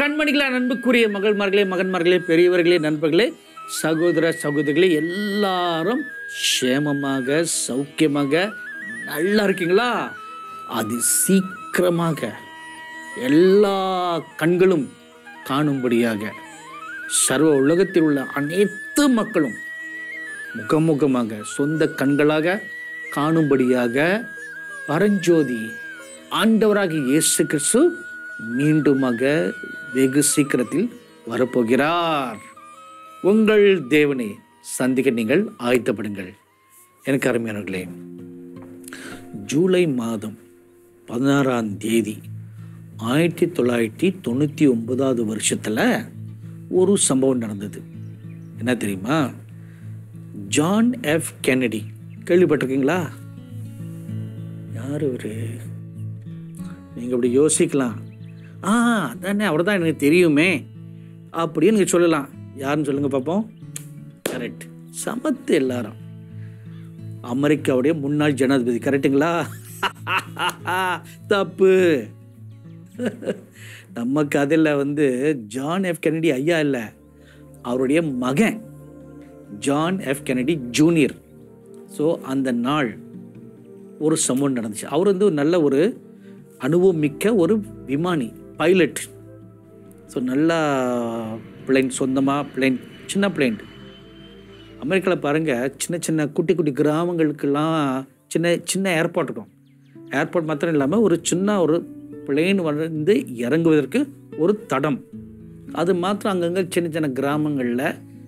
கண்மணிகளா அன்புக்குரிய மகள்மார்களே மகன்மார்களே பெரியவர்களே நண்பர்களே சகோதர சகோதரிகளே எல்லாரும் சேமமாக சௌக்கியமாக நல்லா இருக்கீங்களா அது சீக்கிரமாக எல்லா கண்களும் காணும்படியாக சர்வ உலகத்தில் உள்ள அனைத்து மக்களும் முகமுகமாக சொந்த கண்களாக காணும்படியாக பரஞ்சோதி ஆண்டவராகிய இயேசு கிறிஸ்து மீண்டுமாக வெகு சீக்கிரத்தில் வரப்போகிறார் உங்கள் தேவனை சந்திக்க நீங்கள் ஆயத்தப்படுங்கள் எனக்கு அருமையானவர்களே ஜூலை மாதம் பதினாறாம் தேதி ஆயிரத்தி தொள்ளாயிரத்தி தொண்ணூற்றி ஒன்பதாவது வருஷத்தில் ஒரு சம்பவம் நடந்தது என்ன தெரியுமா ஜான் எஃப் கென்னடி கேள்விப்பட்டிருக்கீங்களா யார் ஒரு நீங்கள் இப்படி யோசிக்கலாம் ஆ அதானே அவர் தான் எனக்கு தெரியுமே அப்படின்னு நீங்கள் சொல்லலாம் யாருன்னு சொல்லுங்கள் பார்ப்போம் கரெக்ட் சமத்து எல்லாரும் அமெரிக்காவுடைய முன்னாள் ஜனாதிபதி கரெக்டுங்களா தப்பு நம்ம கதையில் வந்து ஜான் எஃப் கென்னடி ஐயா இல்லை அவருடைய மகன் John F Kennedy junior so அந்த நாள் ஒரு சம்பவம் நடந்துச்சு அவர் வந்து ஒரு நல்ல ஒரு அனுபவம் மிக்க ஒரு விமானி பைலட் ஸோ நல்லா பிளைன் சொந்தமாக பிளைன் சின்ன பிளைன் அமெரிக்காவில் பாருங்கள் சின்ன சின்ன குட்டி குட்டி கிராமங்களுக்கெல்லாம் சின்ன சின்ன ஏர்போர்ட் இருக்கும் ஏர்போர்ட் மாத்திரம் இல்லாமல் ஒரு சின்ன ஒரு பிளேன் வந்து இறங்குவதற்கு ஒரு தடம் அது மாத்திரம் அங்கங்கே சின்ன சின்ன கிராமங்களில்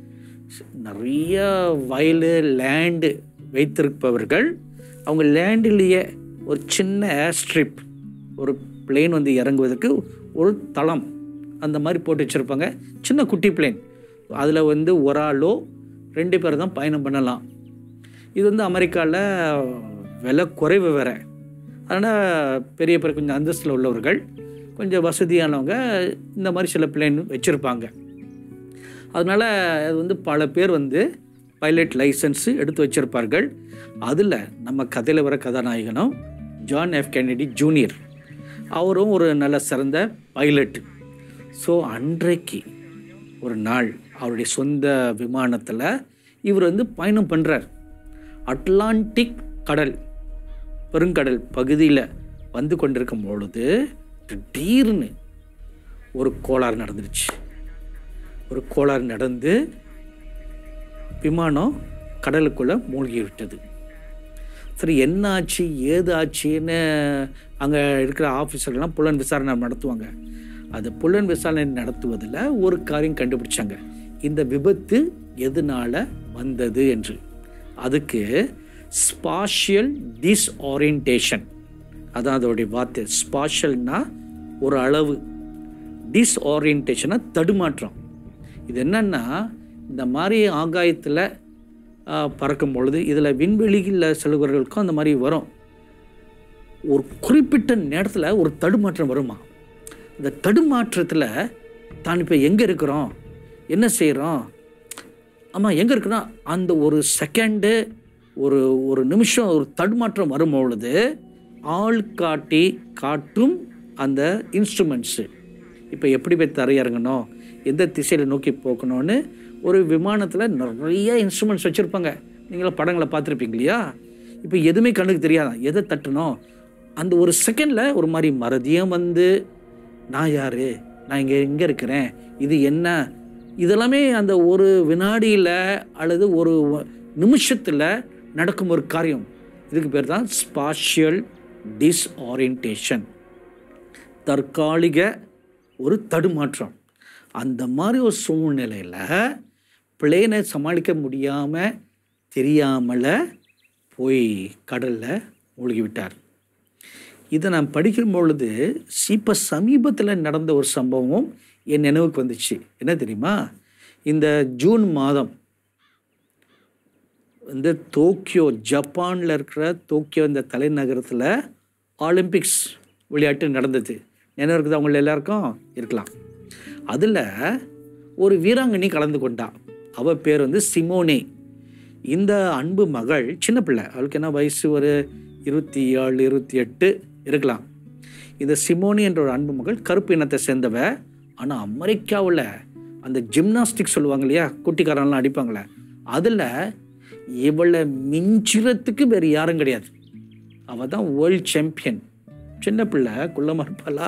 நிறைய வயல் லேண்டு வைத்திருப்பவர்கள் அவங்க லேண்டிலேயே ஒரு சின்ன ஏர் ஸ்ட்ரிப் ஒரு பிளேன் வந்து இறங்குவதற்கு ஒரு தளம் அந்த மாதிரி போட்டு வச்சுருப்பாங்க சின்ன குட்டி பிளேன் அதில் வந்து ஒரு ஆளோ ரெண்டு பேர் தான் பயணம் பண்ணலாம் இது வந்து அமெரிக்காவில் விலை குறைவு வேற அதனால் பெரிய பெரிய கொஞ்சம் அந்தஸ்தில் உள்ளவர்கள் கொஞ்சம் வசதியானவங்க இந்த மாதிரி சில பிளேன் வச்சுருப்பாங்க அதனால் அது வந்து பல பேர் வந்து பைலட் லைசன்ஸு எடுத்து வச்சுருப்பார்கள் அதில் நம்ம கதையில் வர கதாநாயகனும் ஜான் எஃப் கென்னடி ஜூனியர் அவரும் ஒரு நல்ல சிறந்த பைலட் ஸோ அன்றைக்கு ஒரு நாள் அவருடைய சொந்த விமானத்தில் இவர் வந்து பயணம் பண்ணுறார் அட்லாண்டிக் கடல் பெருங்கடல் பகுதியில் வந்து கொண்டிருக்கும் பொழுது திடீர்னு ஒரு கோளாறு நடந்துருச்சு ஒரு கோளாறு நடந்து விமானம் கடலுக்குள்ளே மூழ்கி விட்டது சரி என்ன ஆச்சு ஏது ஆச்சுன்னு அங்கே இருக்கிற ஆஃபீஸர்லாம் புலன் விசாரணை நடத்துவாங்க அது புலன் விசாரணை நடத்துவதில் ஒரு காரியம் கண்டுபிடிச்சாங்க இந்த விபத்து எதனால் வந்தது என்று அதுக்கு ஸ்பாஷியல் டிஸ்ஓரியன்டேஷன் அதான் அதோடைய வார்த்தை ஸ்பாஷியல்னா ஒரு அளவு டிஸ்ஓரியன்டேஷனா தடுமாற்றம் இது என்னன்னா இந்த மாதிரி ஆகாயத்தில் பறக்கும் பொழுது இதில் விண்வெளியில் செல்வர்களுக்கும் அந்த மாதிரி வரும் ஒரு குறிப்பிட்ட நேரத்தில் ஒரு தடுமாற்றம் வருமா இந்த தடுமாற்றத்தில் தான் இப்போ எங்கே இருக்கிறோம் என்ன செய்கிறோம் ஆமாம் எங்கே இருக்கிறோம் அந்த ஒரு செகண்டு ஒரு ஒரு நிமிஷம் ஒரு தடுமாற்றம் வரும் பொழுது ஆள் காட்டி காட்டும் அந்த இன்ஸ்ட்ருமெண்ட்ஸு இப்போ எப்படி போய் தரையிறங்கணும் எந்த திசையில் நோக்கி போக்கணும்னு ஒரு விமானத்தில் நிறைய இன்ஸ்ட்ருமெண்ட்ஸ் வச்சுருப்பாங்க நீங்களும் படங்களை பார்த்துருப்பீங்க இல்லையா இப்போ எதுவுமே கண்ணுக்கு தெரியாதான் எதை தட்டணும் அந்த ஒரு செகண்டில் ஒரு மாதிரி மறதியும் வந்து நான் யார் நான் இங்கே எங்கே இருக்கிறேன் இது என்ன இதெல்லாமே அந்த ஒரு வினாடியில் அல்லது ஒரு நிமிஷத்தில் நடக்கும் ஒரு காரியம் இதுக்கு பேர் தான் ஸ்பாஷியல் டிஸ்ஆரியன்டேஷன் தற்காலிக ஒரு தடுமாற்றம் அந்த மாதிரி ஒரு சூழ்நிலையில் பிளேனை சமாளிக்க முடியாமல் தெரியாமல் போய் கடலில் மூழ்கி விட்டார் இதை நான் படிக்கும் பொழுது இப்போ சமீபத்தில் நடந்த ஒரு சம்பவம் என் நினைவுக்கு வந்துச்சு என்ன தெரியுமா இந்த ஜூன் மாதம் வந்து டோக்கியோ ஜப்பானில் இருக்கிற டோக்கியோ இந்த தலைநகரத்தில் ஒலிம்பிக்ஸ் விளையாட்டு நடந்தது நினைவு இருக்குது அவங்கள எல்லாருக்கும் இருக்கலாம் அதில் ஒரு வீராங்கனி கலந்து கொண்டா அவள் பேர் வந்து சிமோனே இந்த அன்பு மகள் சின்ன பிள்ளை அவளுக்கு என்ன வயசு ஒரு இருபத்தி ஏழு இருபத்தி எட்டு இருக்கலாம் இந்த சிமோனி என்ற ஒரு அன்பு மகள் கருப்பு இனத்தை சேர்ந்தவ ஆனால் அமெரிக்காவில் அந்த ஜிம்னாஸ்டிக் சொல்லுவாங்க இல்லையா குட்டிக்காரன்லாம் அடிப்பாங்களே அதில் இவளை மிஞ்சுறதுக்கு வேறு யாரும் கிடையாது அவள் தான் வேர்ல்ட் சாம்பியன் சின்ன பிள்ளை குள்ளமாக இருப்பாளா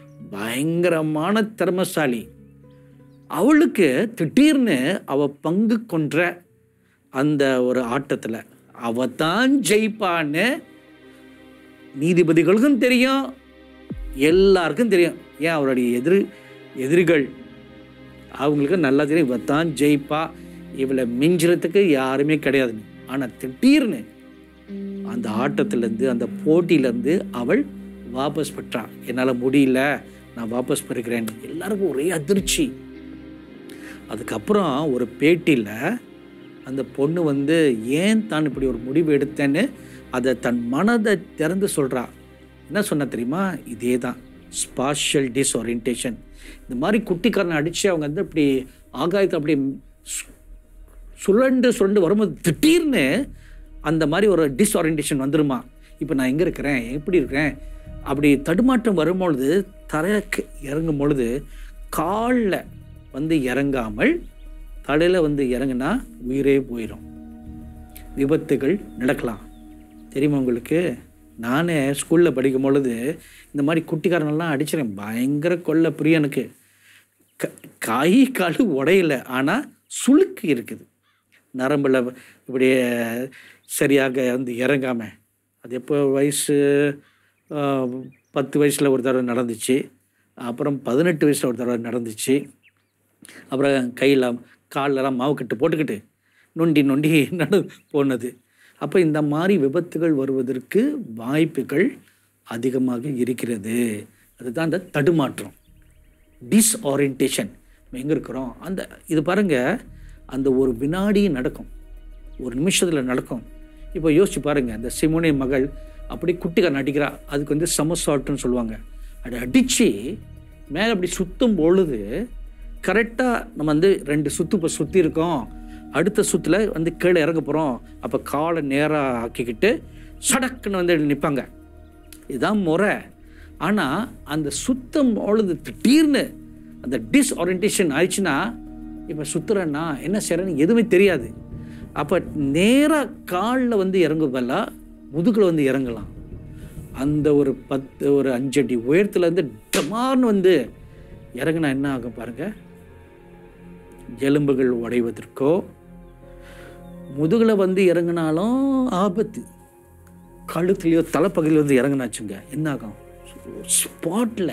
பயங்கரமான திறமசாலி அவளுக்கு திடீர்னு அவ பங்கு கொன்ற அந்த ஒரு ஆட்டத்தில் அவ தான் ஜெயிப்பான்னு நீதிபதிகளுக்கும் தெரியும் எல்லாருக்கும் தெரியும் ஏன் அவருடைய எதிர் எதிரிகள் அவங்களுக்கு நல்லா தெரியும் இவ தான் ஜெயிப்பா இவளை மிஞ்சுறதுக்கு யாருமே கிடையாதுன்னு ஆனால் திடீர்னு அந்த ஆட்டத்திலேருந்து அந்த போட்டியிலேருந்து அவள் வாபஸ் பெற்றா என்னால் முடியல நான் வாபஸ் பெறுகிறேன் எல்லாருக்கும் ஒரே அதிர்ச்சி அதுக்கப்புறம் ஒரு பேட்டியில் அந்த பொண்ணு வந்து ஏன் தான் இப்படி ஒரு முடிவு எடுத்தேன்னு அதை தன் மனதை திறந்து சொல்கிறா என்ன சொன்ன தெரியுமா இதே தான் ஸ்பாஷியல் டிஸ்ஓரியன்டேஷன் இந்த மாதிரி குட்டிக்காரனை அடித்து அவங்க வந்து இப்படி ஆகாயத்தை அப்படி சு- சுழண்டு சுழண்டு வரும்போது திடீர்னு அந்த மாதிரி ஒரு டிஸ்ஓரியன்டேஷன் வந்துருமா இப்போ நான் எங்கே இருக்கிறேன் எப்படி இருக்கிறேன் அப்படி தடுமாற்றம் வரும்பொழுது தரைக்கு இறங்கும் பொழுது காலில் வந்து இறங்காமல் தலையில் வந்து இறங்குனா உயிரே போயிடும் விபத்துகள் நடக்கலாம் தெரியுமா உங்களுக்கு நானே ஸ்கூலில் படிக்கும் பொழுது இந்த மாதிரி குட்டிக்காரனெல்லாம் அடிச்சிடறேன் பயங்கர கொல்ல பிரியனுக்கு க கை கால் உடையல ஆனால் சுளுக்கு இருக்குது நரம்பில் இப்படி சரியாக வந்து இறங்காமல் அது எப்போ வயசு ஆஹ், பத்து வயசில் ஒரு தடவை நடந்துச்சு அப்புறம் பதினெட்டு வயசில் ஒரு தடவை நடந்துச்சு அப்புறம் கையில் கால்லெல்லாம் மாவு கட்டு போட்டுக்கிட்டு நொண்டி நொண்டி நடு போனது அப்போ இந்த மாதிரி விபத்துகள் வருவதற்கு வாய்ப்புகள் அதிகமாக இருக்கிறது அதுதான் அந்த தடுமாற்றம் டிஸ்ஆரியன்டேஷன் எங்கே இருக்கிறோம் அந்த இது பாருங்கள் அந்த ஒரு வினாடி நடக்கும் ஒரு நிமிஷத்தில் நடக்கும் இப்போ யோசிச்சு பாருங்கள் அந்த சிமுனை மகள் அப்படி குட்டிக்காரன் அடிக்கிறா அதுக்கு வந்து சமசாட்டுன்னு சொல்லுவாங்க அதை அடித்து மேலே அப்படி சுற்றும் பொழுது கரெக்டாக நம்ம வந்து ரெண்டு சுத்து இப்போ சுற்றி இருக்கோம் அடுத்த சுற்றில் வந்து கீழே இறங்க போகிறோம் அப்போ காலை நேராக ஆக்கிக்கிட்டு சடக்குன்னு வந்து நிற்பாங்க இதுதான் முறை ஆனால் அந்த சுத்தம் பொழுது திடீர்னு அந்த டிஸ்ஓரியன்டேஷன் ஆயிடுச்சுன்னா இப்போ சுத்துறேன்னா என்ன செய்கிறேன்னு எதுவுமே தெரியாது அப்போ நேராக காலில் வந்து இறங்குபல்லா முதுகில் வந்து இறங்கலாம் அந்த ஒரு பத்து ஒரு அஞ்சு அடி உயரத்துலேருந்து டமார்னு வந்து இறங்குனா என்ன ஆகும் பாருங்க எலும்புகள் உடைவதற்கோ முதுகில் வந்து இறங்குனாலும் ஆபத்து கழுத்துலையோ தலைப்பகுதியில் வந்து இறங்குனாச்சுங்க என்ன ஆகும் ஸ்பாட்டில்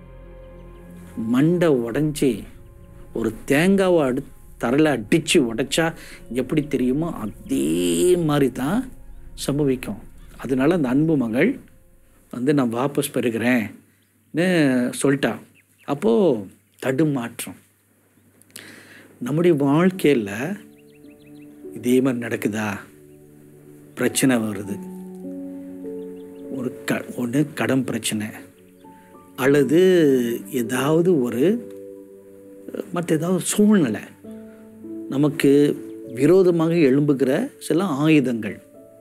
மண்டை உடஞ்சி ஒரு தேங்காவை அடு தரையில் அடித்து உடைச்சா எப்படி தெரியுமோ அதே மாதிரி தான் சம்பவிக்கும் அதனால அந்த அன்பு மகள் வந்து நான் வாபஸ் பெறுகிறேன்னு சொல்லிட்டா அப்போது தடுமாற்றம் நம்முடைய வாழ்க்கையில் இதே மாதிரி நடக்குதா பிரச்சனை வருது ஒரு க ஒன்று கடன் பிரச்சனை அல்லது ஏதாவது ஒரு மற்ற ஏதாவது சூழ்நிலை நமக்கு விரோதமாக எழும்புகிற சில ஆயுதங்கள்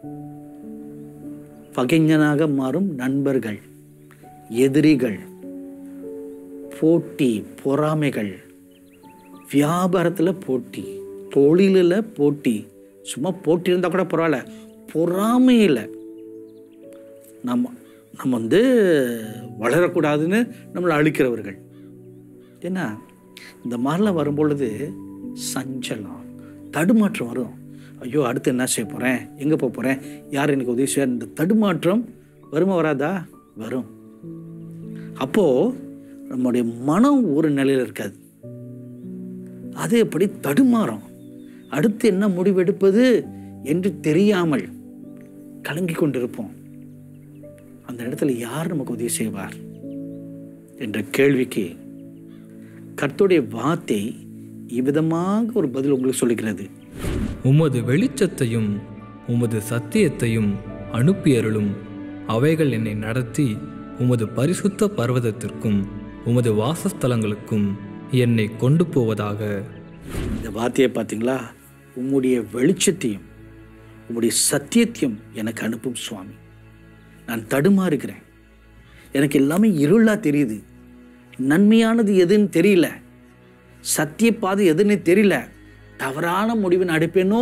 பகைஞனாக மாறும் நண்பர்கள் எதிரிகள் போட்டி பொறாமைகள் வியாபாரத்தில் போட்டி தொழிலில் போட்டி சும்மா போட்டி இருந்தால் கூட பரவாயில்ல பொறாமையில் நம்ம நம்ம வந்து வளரக்கூடாதுன்னு நம்மளை அழிக்கிறவர்கள் ஏன்னா இந்த மாதிரிலாம் வரும்பொழுது சஞ்சலம் தடுமாற்றம் வரும் ஐயோ அடுத்து என்ன செய்ய போகிறேன் எங்கே போக போகிறேன் யார் எனக்கு உதவி செய்ய இந்த தடுமாற்றம் வருமா வராதா வரும் அப்போது நம்முடைய மனம் ஒரு நிலையில் இருக்காது அது எப்படி தடுமாறும் அடுத்து என்ன முடிவெடுப்பது என்று தெரியாமல் கலங்கி கொண்டிருப்போம் அந்த இடத்துல யார் நமக்கு உதவி செய்வார் என்ற கேள்விக்கு கர்த்தருடைய வார்த்தை இவ்விதமாக ஒரு பதில் உங்களுக்கு சொல்லுகிறது உமது வெளிச்சத்தையும் உமது சத்தியத்தையும் அனுப்பியருளும் அவைகள் என்னை நடத்தி உமது பரிசுத்த பர்வதத்திற்கும் உமது வாசஸ்தலங்களுக்கும் என்னை கொண்டு போவதாக இந்த வார்த்தையை பார்த்தீங்களா உம்முடைய வெளிச்சத்தையும் உம்முடைய சத்தியத்தையும் எனக்கு அனுப்பும் சுவாமி நான் தடுமாறுகிறேன் எனக்கு எல்லாமே இருளாக தெரியுது நன்மையானது எதுன்னு தெரியல சத்திய பாதை எதுன்னு தெரியல தவறான முடிவு நடப்பேனோ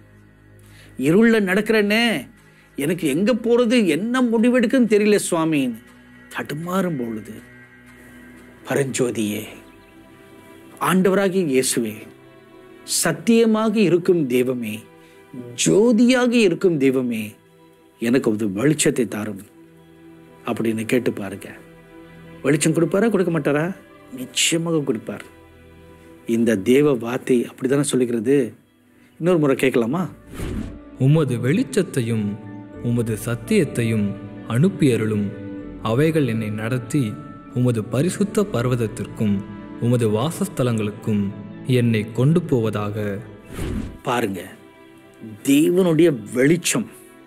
இருள நடக்கிறேனே எனக்கு எங்க போறது என்ன முடிவெடுக்குன்னு தெரியல சுவாமின்னு தடுமாறும் பொழுது பரஞ்சோதியே ஆண்டவராகிய இயேசுவே சத்தியமாக இருக்கும் தெய்வமே ஜோதியாக இருக்கும் தெய்வமே எனக்கு ஒரு வெளிச்சத்தை தாரும் அப்படின்னு கேட்டு பாருங்க வெளிச்சம் கொடுப்பாரா கொடுக்க மாட்டாரா நிச்சயமாக கொடுப்பார் இந்த தேவ வார்த்தை அப்படித்தானே சொல்லிக்கிறது இன்னொரு முறை கேட்கலாமா உமது வெளிச்சத்தையும் உமது சத்தியத்தையும் அனுப்பியருளும் அவைகள் என்னை நடத்தி உமது பரிசுத்த பர்வதத்திற்கும் உமது வாசஸ்தலங்களுக்கும் என்னை கொண்டு போவதாக பாருங்க தேவனுடைய வெளிச்சம்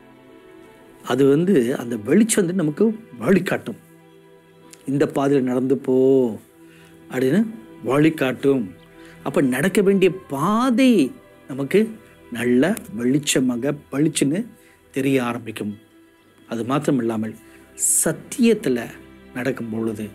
அது வந்து அந்த வெளிச்சம் வந்து நமக்கு வழிகாட்டும் இந்த பாதையில் நடந்து போ அப்படின்னு வழிகாட்டும் அப்போ நடக்க வேண்டிய பாதை நமக்கு நல்ல வெளிச்சமாக பளிச்சுன்னு தெரிய ஆரம்பிக்கும் அது மாத்திரம் இல்லாமல் சத்தியத்தில் நடக்கும் பொழுது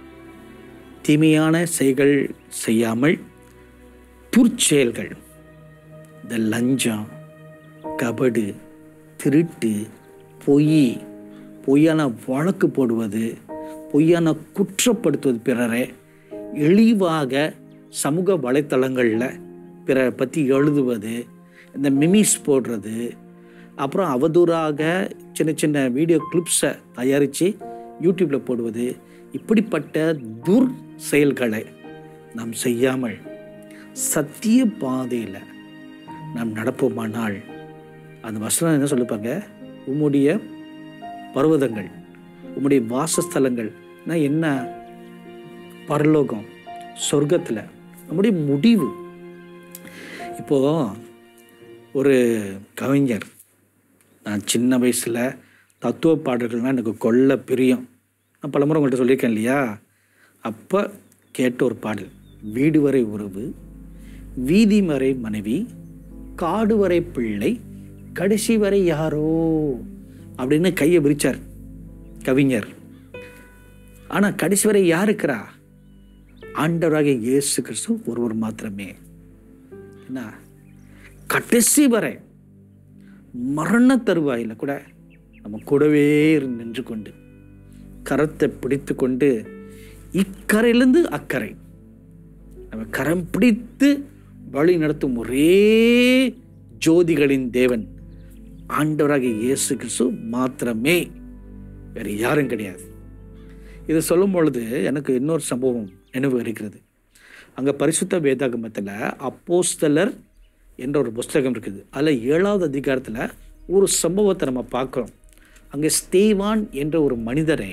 தீமையான செயல்கள் செய்யாமல் துர்ச்செயல்கள் இந்த லஞ்சம் கபடு திருட்டு பொய் பொய்யான வழக்கு போடுவது பொய்யான குற்றப்படுத்துவது பிறரை இழிவாக சமூக வலைத்தளங்களில் பிறரை பற்றி எழுதுவது இந்த மிமிஸ் போடுறது அப்புறம் அவதூறாக சின்ன சின்ன வீடியோ கிளிப்ஸை தயாரித்து யூடியூப்பில் போடுவது இப்படிப்பட்ட துர் செயல்களை நாம் செய்யாமல் சத்திய பாதையில் நாம் நடப்போமானால் அந்த வசனம் என்ன சொல்லிப்பாங்க உம்முடைய பர்வதங்கள் உம்முடைய வாசஸ்தலங்கள்னா என்ன பரலோகம் சொர்க்கத்தில் நம்முடைய முடிவு இப்போ ஒரு கவிஞர் நான் சின்ன வயசில் தத்துவ பாடல்கள்னால் எனக்கு கொல்ல பிரியம் நான் பலமுறை உங்கள்கிட்ட சொல்லியிருக்கேன் இல்லையா அப்போ கேட்ட ஒரு பாடல் வீடு வரை உறவு வீதி வரை மனைவி காடு வரை பிள்ளை கடைசி வரை யாரோ அப்படின்னு கையை விரிச்சார் கவிஞர் ஆனால் கடைசி வரை யார் இருக்கிறா ஆண்டவராகிய இயேசு கிறிஸ்து ஒருவர் மாத்திரமே என்ன கடைசி வரை மரண தருவாயில் கூட நம்ம கூடவே இருந்து நின்று கொண்டு கரத்தை பிடித்து கொண்டு இக்கரையிலிருந்து அக்கறை நம்ம கரம் பிடித்து வழி நடத்தும் ஒரே ஜோதிகளின் தேவன் ஆண்டவராகிய இயேசு கிறிஸ்து மாத்திரமே வேறு யாரும் கிடையாது இது சொல்லும் பொழுது எனக்கு இன்னொரு சம்பவம் நினைவு இருக்கிறது அங்கே பரிசுத்த வேதாகமத்தில் அப்போஸ்தலர் என்ற ஒரு புஸ்தகம் இருக்குது அதில் ஏழாவது அதிகாரத்தில் ஒரு சம்பவத்தை நம்ம பார்க்குறோம் அங்கே ஸ்தேவான் என்ற ஒரு மனிதரை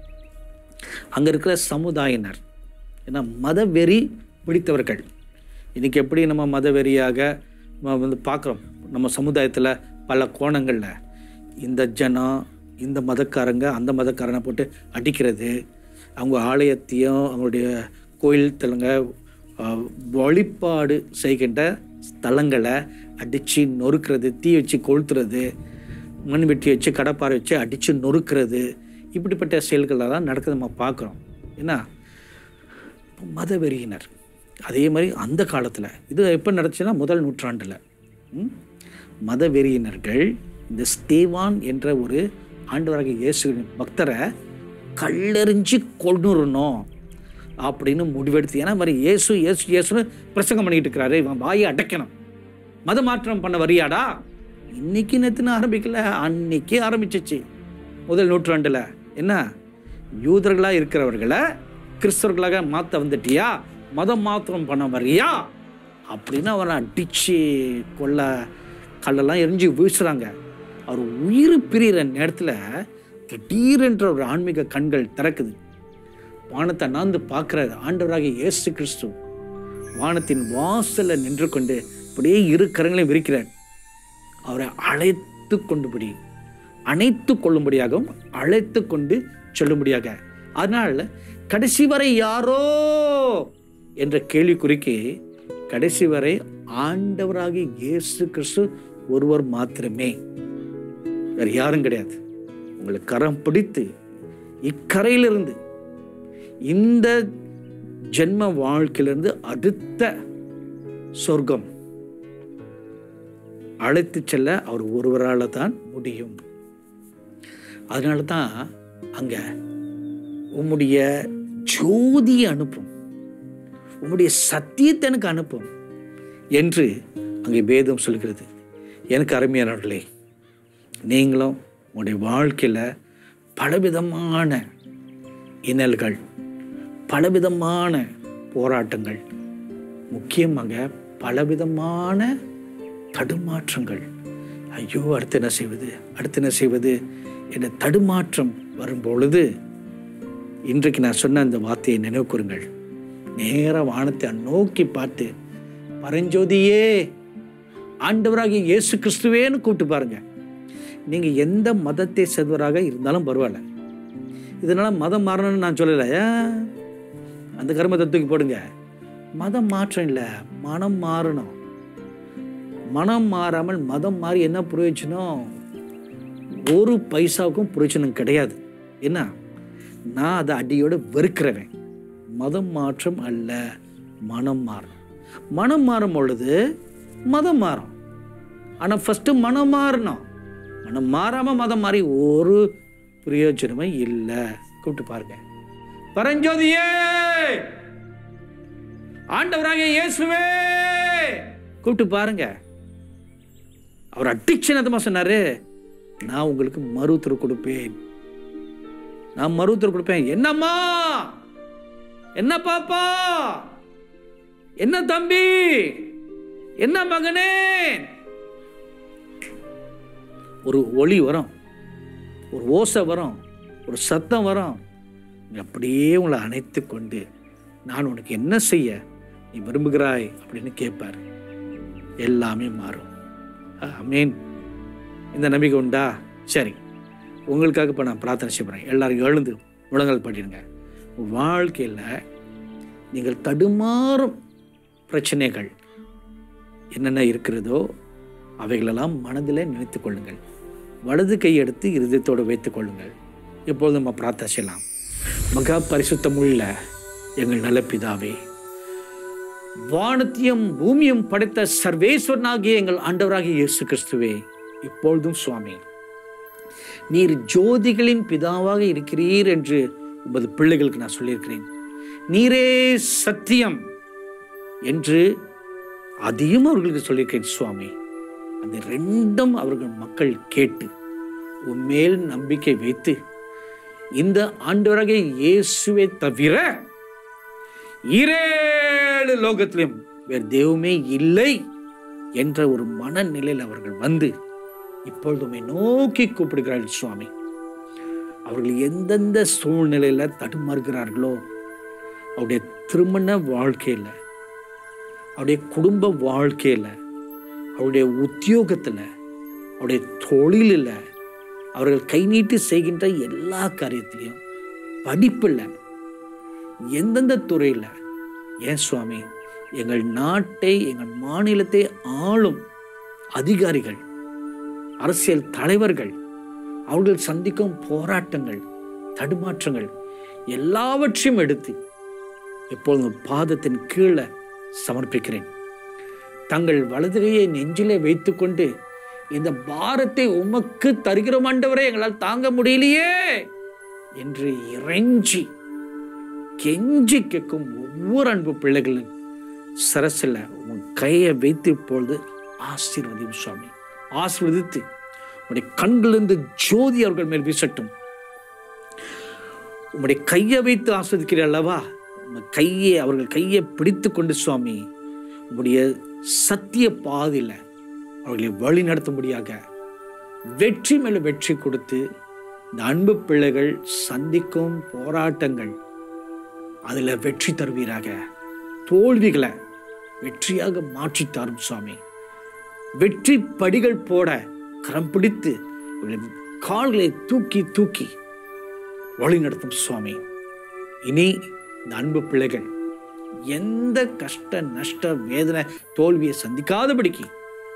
அங்கே இருக்கிற சமுதாயினர் ஏன்னா மதவெறி பிடித்தவர்கள் இன்றைக்கி எப்படி நம்ம மதவெறியாக நம்ம வந்து பார்க்குறோம் நம்ம சமுதாயத்தில் பல கோணங்களில் இந்த ஜனம் இந்த மதக்காரங்க அந்த மதக்காரனை போட்டு அடிக்கிறது அவங்க ஆலயத்தையும் அவங்களுடைய கோயில் தலங்க அஹ், வழிபாடு செய்கின்ற ஸ்தலங்களை அடித்து நொறுக்கிறது தீ வச்சு கொளுத்துறது மண் வெட்டி வச்சு கடப்பாறை வச்சு அடித்து நொறுக்கிறது இப்படிப்பட்ட செயல்களை தான் நடக்குது நம்ம பார்க்குறோம் என்ன மதவெறியினர் அதே மாதிரி அந்த காலத்தில் இது எப்போ நடந்துச்சுன்னா முதல் நூற்றாண்டில் ம்? மதவெறியினர்கள் இந்த ஸ்தேவான் என்ற ஒரு ஆண்டவராகிய இயேசு பக்தரை கல்லெறிஞ்சு கொண்டுறணும் அப்படின்னு முடிவெடுத்து ஏன்னா மாதிரி இயேசு இயேசு இயேசுன்னு பிரசங்கம் பண்ணிக்கிட்டு இருக்கிறாரு இவன் வாயை அடைக்கணும் மத மாற்றம் பண்ண வரியாடா இன்னைக்கு நேத்துன்னு ஆரம்பிக்கல அன்னைக்கே ஆரம்பிச்சிச்சு முதல் நூற்றாண்டுல என்ன யூதர்களா இருக்கிறவர்களை கிறிஸ்தவர்களாக மாத்த வந்துட்டியா மதம் மாத்திரம் பண்ண வரியா அப்படின்னு அவனை அடிச்சு கொள்ள கல்லெல்லாம் எரிஞ்சு வீசுறாங்க அவர் உயிர் பிரிகிற நேரத்தில் திடீரென்ற ஒரு ஆன்மீக கண்கள் திறக்குது வானத்தை நாந்து பார்க்கிறார் ஆண்டவராகிய இயேசு கிறிஸ்து வானத்தின் வாசல்ல நின்று கொண்டு அப்படியே இரு கரங்களையும் விரிக்கிறார் அவரை அழைத்து கொண்டுபடி அணைத்து கொள்ளும்படியாகவும் அழைத்து கொண்டு சொல்லும்படியாக அதனால் கடைசி வரை யாரோ என்ற கேள்விக்குறிக்கு கடைசி வரை ஆண்டவராகிய இயேசு கிறிஸ்து ஒருவர் மாத்திரமே வேற யாரும் கிடையாது உங்களை கரம் பிடித்து இக்கரையிலிருந்து இந்த ஜென்ம வாழ்க்கையிலிருந்து அடுத்த சொர்க்கம் அழைத்து செல்ல அவர் ஒருவரால் தான் முடியும் அதனால தான் அங்கே உம்முடைய ஜோதியை அனுப்பும் உம்முடைய சத்தியத்தை எனக்கு அனுப்பும் என்று அங்கே வேதம் சொல்கிறது எனக்கு அருமையானவர்களே நீங்களும் உங்களுடைய வாழ்க்கையில் பலவிதமான இன்னல்கள் பலவிதமான போராட்டங்கள் முக்கியமாக பலவிதமான தடுமாற்றங்கள் ஐயோ அடுத்து என்ன செய்வது அடுத்து என்ன செய்வது என்ற தடுமாற்றம் வரும் பொழுது இன்றைக்கு நான் சொன்ன அந்த வார்த்தையை நினைவு கூறுங்கள் நேர வானத்தை நோக்கி பார்த்து பரஞ்சோதியே ஆண்டவராகிய இயேசு கிறிஸ்துவேன்னு கூப்பிட்டு பாருங்க நீங்க எந்த மதத்தை சேர்ந்தவராக இருந்தாலும் பரவாயில்ல இதனால மதம் மாறணும்னு நான் சொல்லலை ஏன்? அந்த கர்மத்தை தூக்கி போடுங்க மதம் மாற்றம் இல்லை மனம் மாறணும் மனம் மாறாமல் மதம் மாறி என்ன பிரயோஜனம் ஒரு பைசாவுக்கும் பிரயோஜனம் கிடையாது என்ன நான் அதை அடியோட வெறுக்கிறவன் மதம் மாற்றம் அல்ல மனம் மாறும் மனம் மாறும் பொழுது மதம் மாறும் ஆனால் ஃபஸ்ட்டு மனம் மாறணும் மனம் மாறாமல் மதம் மாறி ஒரு பிரயோஜனமே இல்லை கூப்பிட்டு பாருங்க பரஞ்சோதியே ஆண்டவராக இயேசுவே கூப்பிட்டு பாருங்க அவர் அடிச்சனதமா சொன்னாரு நான் உங்களுக்கு மருத்துவர் கொடுப்பேன் நான் மருத்துவர் கொடுப்பேன் என்னம்மா என்ன பாப்பா என்ன தம்பி என்ன மகனே ஒரு ஒளி வரும் ஒரு ஓசை வரும் ஒரு சத்தம் வரும் நீ அப்படியே உங்களை அணைத்து கொண்டு நான் உனக்கு என்ன செய்ய நீ விரும்புகிறாய் அப்படின்னு கேட்பார் எல்லாமே மாறும் மீன் இந்த நம்பிக்கை உண்டா சரி உங்களுக்காக இப்போ நான் பிரார்த்தனை செய்கிறேன் எல்லாரும் எழுந்து முழங்கல் பண்ணிடுங்க வாழ்க்கையில் நீங்கள் தடுமாறும் பிரச்சனைகள் என்னென்ன இருக்கிறதோ அவைகளெல்லாம் மனதில் நினைத்துக் கொள்ளுங்கள் வலது கை எடுத்து இருதயத்தோடு வைத்துக் கொள்ளுங்கள் இப்பொழுது நம்ம பிரார்த்தனை செய்யலாம் மகா பரிசுத்தமுள்ள எங்கள் நல்ல பிதாவே வானத்தையும் பூமியும் படைத்த சர்வேஸ்வரனாகிய எங்கள் ஆண்டவராகிய இயேசு கிறிஸ்துவே இப்பொழுதும் சுவாமி நீர் ஜோதிகளின் பிதாவாக இருக்கிறீர் என்று உமது பிள்ளைகளுக்கு நான் சொல்லியிருக்கிறேன் நீரே சத்தியம் என்று அதையும் அவர்களுக்கு சொல்லியிருக்கிறேன் சுவாமி அந்த ரெண்டும் அவர்கள் மக்கள் கேட்டு உன்மேல் நம்பிக்கை வைத்து இந்த ஆண்டவராகிய இயேசுவை தவிர ஈரேழு லோகத்திலும் வேறு தெய்வமே இல்லை என்ற ஒரு மனநிலையில் அவர்கள் வந்து இப்பொழுதுமே நோக்கி கூப்பிடுகிறார்கள் சுவாமி அவர்கள் எந்தெந்த சூழ்நிலையில தடுமாறுகிறார்களோ அவருடைய திருமண வாழ்க்கையில அவருடைய குடும்ப வாழ்க்கையில அவருடைய உத்தியோகத்துல அவருடைய தொழிலில் அவர்கள் கை நீட்டி செய்கின்ற எல்லா காரியத்திலையும் படிப்பில் எந்தெந்த துறையில் ஏன் சுவாமி எங்கள் நாட்டை எங்கள் மாநிலத்தை ஆளும் அதிகாரிகள் அரசியல் தலைவர்கள் அவர்கள் சந்திக்கும் போராட்டங்கள் தடுமாற்றங்கள் எல்லாவற்றையும் எடுத்து எப்பொழுதும் பாதத்தின் கீழே சமர்ப்பிக்கிறேன் தங்கள் வலதுகையை நெஞ்சிலே வைத்துக்கொண்டு இந்த பாரத்தை உமக்கு தருகிறோம் ஆண்டவரே எங்களால் தாங்க முடியலையே என்று இறைஞ்சி கெஞ்சி கேட்கும் ஒவ்வொரு அன்பு பிள்ளைகளின் சரசில் உன் கையை வைத்து இப்பொழுது ஆசீர்வதியும் சுவாமி ஆசீர்வதித்து உடைய கண்களிலிருந்து ஜோதி அவர்கள் மேல் வீசட்டும் உம்முடைய கையை வைத்து ஆஸ்வதிக்கிற அல்லவா உம் கையை அவர்கள் கையை பிடித்து கொண்டு சுவாமி உம்முடைய சத்திய பாதையில் அவர்களை வழி நடத்தும்படியாக வெற்றி மேல வெற்றி கொடுத்து இந்த அன்பு பிள்ளைகள் சந்திக்கும் போராட்டங்கள் அதில் வெற்றி தருவீராக தோல்விகளை வெற்றியாக மாற்றி தாரும் சுவாமி வெற்றி படிகள் போட கரம் பிடித்து இவர்களின் கால்களை தூக்கி தூக்கி வழி நடத்தும் சுவாமி இனி இந்த அன்பு பிள்ளைகள் எந்த கஷ்ட நஷ்ட வேதனை தோல்வியை சந்திக்காதபடிக்கு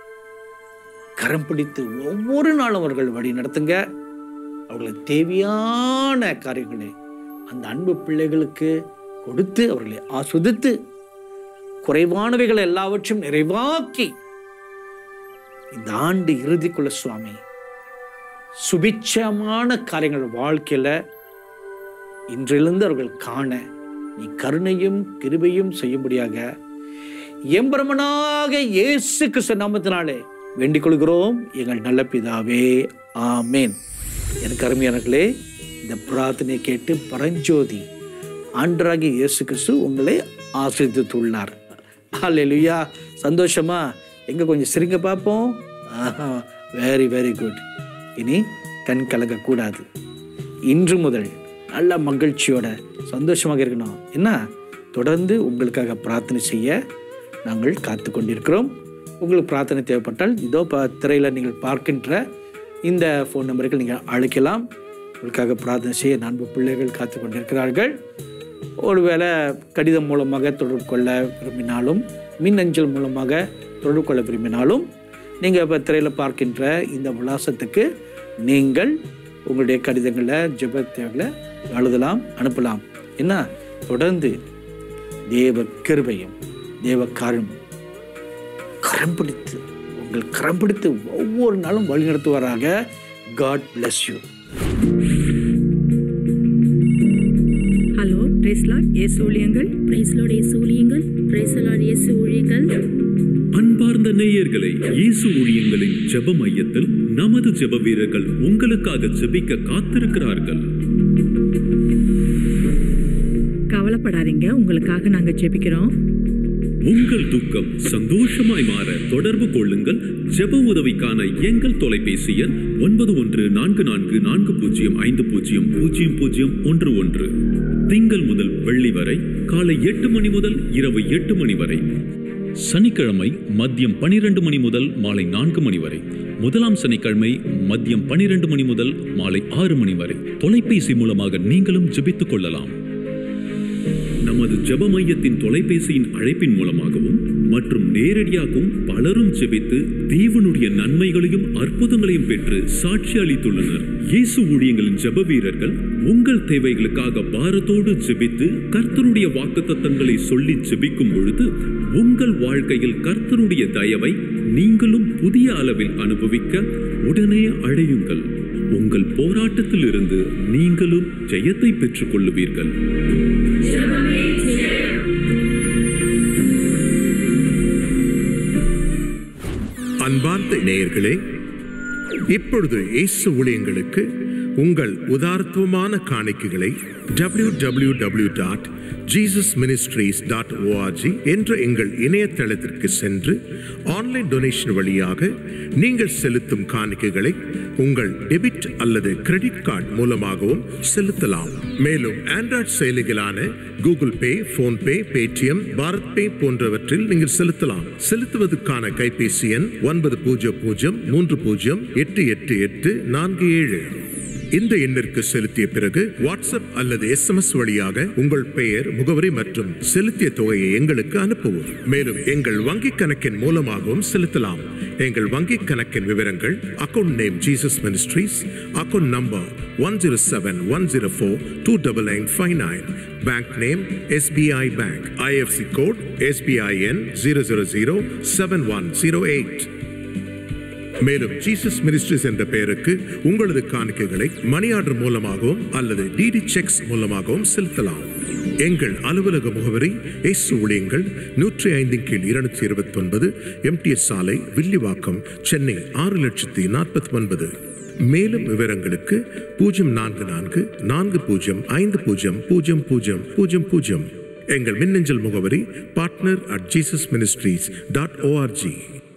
கரம் பிடித்து ஒவ்வொரு நாளும் அவர்கள் வழி நடத்துங்க அவர்களுக்கு தேவையான காரியங்களை அந்த அன்பு பிள்ளைகளுக்கு கொடுத்து அவர்களை ஆஸ்வதித்து குறைவானவைகள் எல்லாவற்றையும் நிறைவாக்கி இந்த ஆண்டு இறுதிக்குள்ள சுவாமி சுபிட்சமான காரியங்கள் வாழ்க்கையில இன்றிலிருந்து அவர்கள் காண நீ கருணையும் கிருபையும் செய்யும்படியாக எம்பரமனாக இயேசு கிறிஸ்து நாமத்தினாலே வேண்டிக் கொள்கிறோம் எங்கள் நல்ல பிதாவே ஆமேன் எனக்கு அருமையானர்களே இந்த பிரார்த்தனை கேட்டு பரஞ்சோதி ஆண்டராகி இயேசு கிறிஸ்து உங்களை ஆசிரியத்துள்ளார் ஹalleluya சந்தோஷமா எங்க கொஞ்சம் சிரிங்க பார்ப்போம் வெரி வெரி குட் இனி கண் கலங்கக்கூடாது இன்று முதல் நல்ல மகிழ்ச்சியோட சந்தோஷமாக இருக்கணும் என்ன தொடர்ந்து உங்களுக்காக பிரார்த்தனை செய்ய நாங்கள் காத்து கொண்டிருக்கிறோம் உங்களுக்கு பிரார்த்தனை தேவைப்பட்டால் இதோ ப திரையில் நீங்கள் பார்க்கின்ற இந்த ஃபோன் நம்பருக்கு நீங்கள் அழைக்கலாம் உங்களுக்காக பிரார்த்தனை செய்ய நான்கு பிள்ளைகள் காத்து கொண்டிருக்கிறார்கள் ஒருவேளை கடிதம் மூலமாக தொடர்பு கொள்ள விரும்பினாலும் மின்னஞ்சல் மூலமாக தொடர்பு கொள்ள விரும்பினாலும் நீங்கள் இப்போ திரையில் பார்க்கின்ற இந்த விலாசத்துக்கு நீங்கள் உங்களுடைய கடிதங்களை ஜெப தேவைகளை எழுதலாம் அனுப்பலாம் என்ன தொடர்ந்து தேவ கிருபையும் தேவ காரம் கரம் பிடித்து உங்கள் கரம் பிடித்து ஒவ்வொரு நாளும் வழிநடத்துவாராக God bless you hello praise lord இயேசு ஊழியங்கள் பிரைஸ்லோட இயேசு ஊழியங்கள் பிரைஸ்லோட இயேசு ஊழியங்கள் அன்பார்ந்த நேயர்களை இயேசு ஊழியங்களின் ஜெப மையத்தில் நமது ஜெப வீரர்கள் உங்களுக்காக ஜெபிக்க காத்திருக்கிறார்கள் கவலைப்படாதீங்க உங்களுக்காக நாங்க ஜெபிக்கிறோம் உங்கள் துக்கம் சந்தோஷமாய் மாற தொடர்பு கொள்ளுங்கள் ஜெப உதவிக்கான எங்கள் தொலைபேசி எண் ஒன்பது ஒன்று நான்கு நான்கு நான்கு பூஜ்ஜியம் ஐந்து பூஜ்ஜியம் பூஜ்ஜியம் பூஜ்ஜியம் ஒன்று ஒன்று திங்கள் முதல் வெள்ளி வரை காலை எட்டு மணி முதல் இரவு எட்டு மணி வரை சனிக்கிழமை மதியம் பனிரெண்டு மணி முதல் மாலை நான்கு மணி வரை முதலாம் சனிக்கிழமை மதியம் பனிரெண்டு மணி முதல் மாலை ஆறு மணி வரை தொலைபேசி மூலமாக நீங்களும் ஜெபித்துக் கொள்ளலாம் நமது ஜெப மையத்தின் தொலைபேசியின் அழைப்பின் மூலமாகவும் மற்றும் நேரடியாகவும் பலரும் ஜெபித்து தேவனுடைய நன்மைகளையும் அற்புதங்களையும் பெற்று சாட்சி அளித்துள்ளனர் இயேசு ஊழியங்களின் ஜெப வீரர்கள் உங்கள் தேவைகளுக்காக பாரத்தோடு ஜெபித்து கர்த்தருடைய வாக்குத்தத்தங்களை சொல்லி ஜெபிக்கும் பொழுது உங்கள் வாழ்க்கையில் கர்த்தருடைய தயவை நீங்களும் புதிய அளவில் அனுபவிக்க உடனே அழையுங்கள் உங்கள் போராட்டத்தில் இருந்து நீங்களும் ஜெயத்தை பெற்றுக் கொள்ளுவீர்கள் அன்பார்ந்த நேயர்களே இப்பொழுது இயேசு ஊழியங்களுக்கு உங்கள் உதார்த்தமான காணிக்கைகளை W W W dot Jesus Ministries dot ORG என்ற எங்கள் இணையதளத்திற்கு சென்று ஆன்லைன் டொனேஷன் வழியாக நீங்கள் செலுத்தும் காணிக்கைகளை உங்கள் டெபிட் அல்லது கிரெடிட் கார்டு மூலமாகவும் செலுத்தலாம் மேலும் ஆண்ட்ராய்ட் செயலிகளான Google Pay PhonePe Paytm BharatPe போன்றவற்றில் நீங்கள் செலுத்தலாம் செலுத்துவதற்கான கைபேசி எண் ஒன்பது பூஜ்ஜியம் பூஜ்ஜியம் மூன்று பூஜ்ஜியம் எட்டு எட்டு எட்டு நான்கு ஏழு இந்த எண்ணிற்கு செலுத்திய பிறகு வாட்ஸ்அப் அல்லது எஸ்எம்எஸ் வழியாக உங்கள் பெயர் முகவரி மற்றும் செலுத்திய தொகையை எங்களுக்கு அனுப்பவும் மேலும் எங்கள் வங்கி கணக்கின் மூலமாகவும் செலுத்தலாம் எங்கள் வங்கி கணக்கின் விவரங்கள் account name Jesus Ministries account number one zero seven one zero four two double nine five nine bank name SBI bank IFC code SBIN zero zero zero seven one zero eight மேலும் Jesus Ministries என்ற பெயருக்கு உங்களது காணிக்கைகளை money order மூலமாகவும் அல்லது DD sex மூலமாகவும் செலுத்தலாம் எங்கள் அலுவலக முகவரி இயேசு ஊழியங்கள் நூற்றி ஐந்தின் கீழ் இருநூற்றி இருபத்தி ஒன்பது எம்டிஎஸ் சாலை வில்லிவாக்கம் சென்னை ஆறு லட்சத்தி நாற்பத்தி ஒன்பது மேலும் விவரங்களுக்கு பூஜ்ஜியம் நான்கு நான்கு நான்கு பூஜ்ஜியம் ஐந்து பூஜ்ஜியம் பூஜ்ஜியம் பூஜ்ஜியம் பூஜ்ஜியம் பூஜ்ஜியம் எங்கள் மின்னஞ்சல் முகவரி partner at Jesus Ministries dot ORG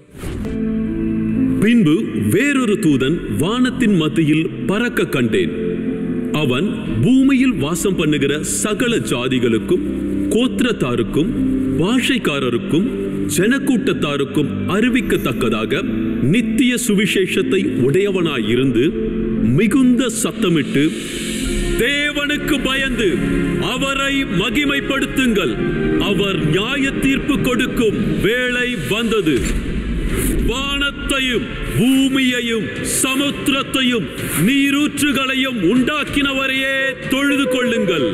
பின்பு வேறொரு தூதன் வானத்தின் மத்தியில் பறக்க கண்டேன் அவன் பூமியில் வாசம் பண்ணுகிற சகல ஜாதிகளுக்கும் கோத்திரத்தாருக்கும் பாஷைக்காரருக்கும் ஜனக்கூட்டத்தாருக்கும் அறிவிக்கத்தக்கதாக நித்திய சுவிசேஷத்தை உடையவனாயிருந்து மிகுந்த சத்தமிட்டு தேவனுக்கு பயந்து அவரை மகிமைப்படுத்துங்கள் அவர் நியாய தீர்ப்பு கொடுக்கும் வேளை வந்தது வானத்தையும் பூமியையும் சமுத்திரத்தையும் நீரூற்றுகளையும் உண்டாக்கினவரையே தொழுது கொள்ளுங்கள்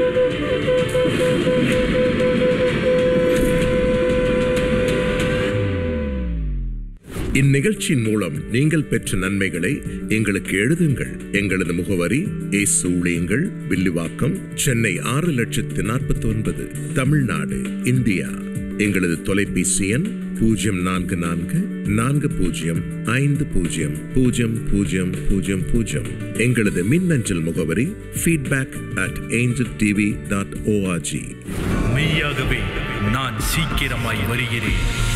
இந்நிகழ்ச்சியின் மூலம் நீங்கள் பெற்ற நன்மைகளை எங்களுக்கு எழுதுங்கள் எங்களது முகவரி இயேசு ஊழியங்கள் வில்லிவாக்கம் சென்னை ஆறு லட்சத்து நாற்பத்தி ஒன்பது தமிழ்நாடு இந்தியா எங்களது தொலைபேசி எண் பூஜ்ஜியம் நான்கு நான்கு நான்கு பூஜ்ஜியம் ஐந்து பூஜ்ஜியம் பூஜ்ஜியம் பூஜ்ஜியம் பூஜ்ஜியம் பூஜ்ஜியம் எங்களது மின்னஞ்சல் முகவரி feedback at Angel TV dot ORG மெய்யாகவே நான் சீக்கிரமாய் வருகிறேன்